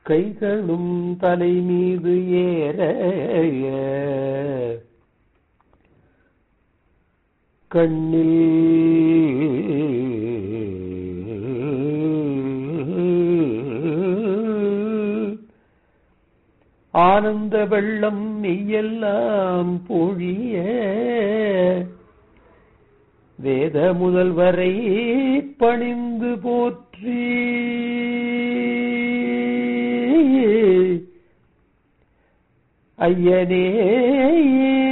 கைகளும் தலை மீது ஏற கண்ணில் ஆனந்த வெள்ளம் மெய்யெல்லாம் பொழிய வேத முதல்வரை பணிந்து போற்றி ஐயனே